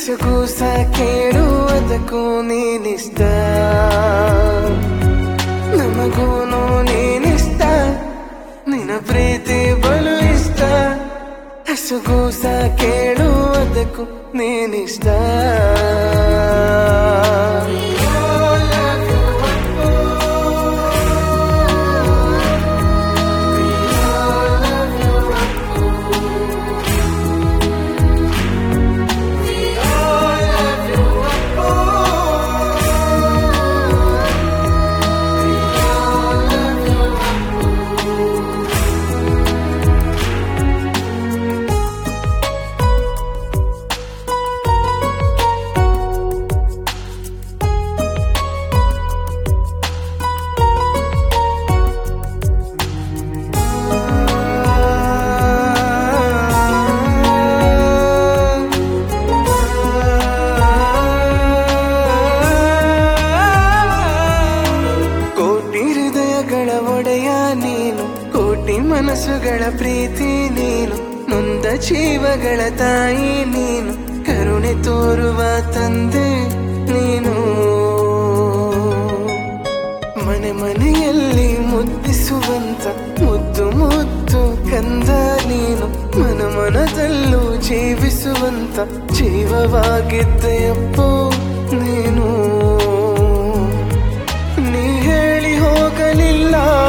ಗಸಗೂಸ ಕೇಳುವುದಕ್ಕೂ ನೀನಿಷ್ಟ ನಮಗೂನು ನೀನಿಷ್ಟ ನಿನ್ನ ಪ್ರೀತಿ ಬಲು ಇಷ್ಟ ಹಸುಗೂಸ ಕೇಳುವುದಕ್ಕೂ ನೀನಿಷ್ಟ ಕೋಟಿ ಹೃದಯಗಳ ಒಡೆಯ ನೀನು ಕೋಟಿ ಮನಸ್ಸುಗಳ ಪ್ರೀತಿ ನೀನು ನೊಂದ ಜೀವಗಳ ತಾಯಿ ನೀನು ಕರುಣೆ ತೋರುವ ತಂದೆ ನೀನು ಮನೆ ಮನೆಯಲ್ಲಿ ಮುದ್ದಿಸುವಂತ ಮುದ್ದು ಮುದ್ದು ಕಂದ ನೀನು ಮನ ಮನದಲ್ಲೂ ಜೀವಿಸುವಂತ ಜೀವವಾಗಿದ್ದೆಯಪ್ಪೋ ನೀನು ನೀ ಹೇಳಿ ಹೋಗಲಿಲ್ಲ